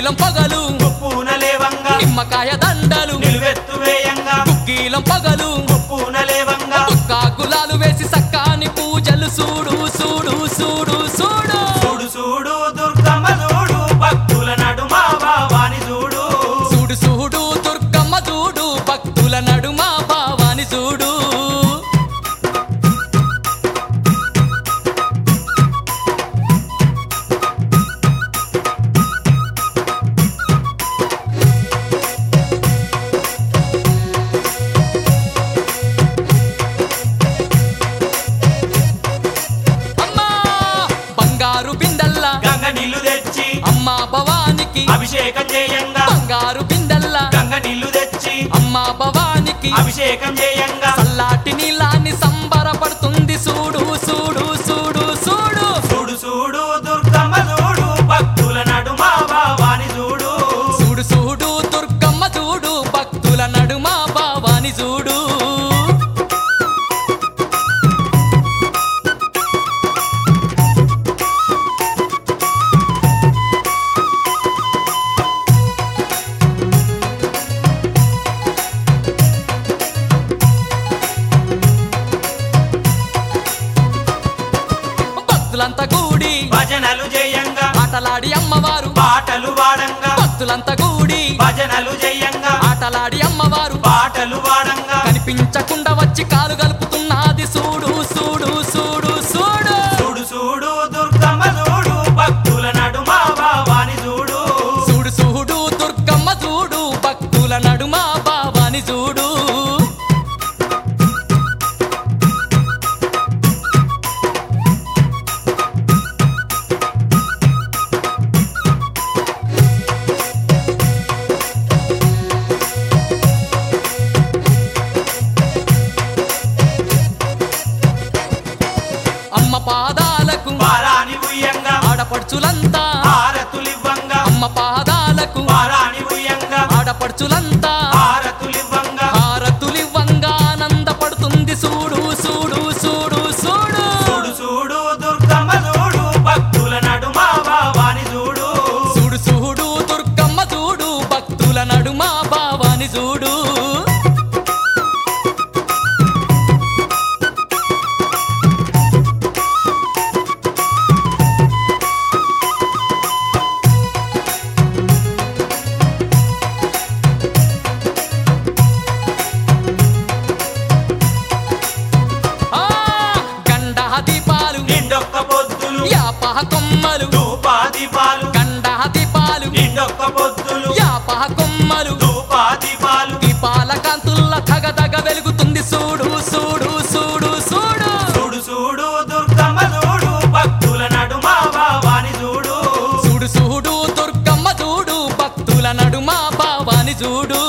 గుగ్గిలం పగలు ఉప్పున లేవంగా నిమ్మకాయ దండలు నిలువెత్తు వేయంగా గుగ్గిలం పగలు ఉప్పున లేవంగా కాకులాలు వేసి సక్కాని పూజలు సూడు సూడు సూడు సూడు చూడు చూడు దుర్గమ్మ చూడు భక్తుల నడుమ భావాని చూడు చూడు చూడు దుర్గమ్మ చూడు భక్తుల నడుమ భావాని చూడు అమ్మా బంగారు బిందల్లా గంగ నీళ్లు తెచ్చి అమ్మా భవానికి అభిషేకం చేయంగా బంగారు బిందల్లా గంగ నీళ్లు తెచ్చి అమ్మా భవానికి అభిషేకం చేయంగా చల్లాటి నీలాన్ని సంబరపడుతుంది చూడు చూడు చూడు చూడు చూడు చూడు దుర్గమ్మ చూడు భక్తుల నడుమ భావాని చూడు చూడు చూడు దుర్గమ్మ చూడు భక్తుల నడుమ భావాని చూడు భక్తులంతా కూడి భజనలు చేయంగా ఆటలాడి అమ్మవారు పాటలు వాడంగా భక్తులంతా కూడి భజనలు చేయంగా ఆటలాడి అమ్మవారు పాటలు వాడంగా కనిపించకుండా వచ్చి కాలు కలుపుతున్నది చూడు చూడు చూడు చూడు చూడు చూడు దుర్గమ్మ చూడు భక్తుల నడుమ భావాని చూడు చూడు చూడు దుర్గమ్మ చూడు భక్తుల నడుమ భావాని చూడు అమ్మ పాదాలకు వారాని ఉయ్యంగా ఆడపడుచులంతా హారతులివ్వంగా అమ్మ పాదాలకు వారాని ఉయ్యంగా ఆడపడుచులంతా హారతులివ్వంగా హారతులివ్వంగా ఆనందపడుతుంది చూడు చూడు చూడు చూడు చూడు చూడు దుర్గమ్మ చూడు భక్తుల నడుమ భావాని చూడు చూడు చూడు దుర్గమ్మ చూడు భక్తుల నడుమ భావాని చూడు ఆ గండ దీపాలు నిండొక్క పొద్దులు యాపహ కొమ్మలు ధూపాదీపాలు గండ దీపాలు నిండొక్క పొద్దులు యాపహ కొమ్మలు ధూపాదీపాలు దీపాల కాంతుల్ల తగదగ వెలుగుతుంది చూడు చూడు చూడు చూడు చూడు చూడు దుర్గమ్మ చూడు భక్తుల నడుమ భావాని చూడు చూడు చూడు దుర్గమ్మ చూడు భక్తుల నడుమ భావాని చూడు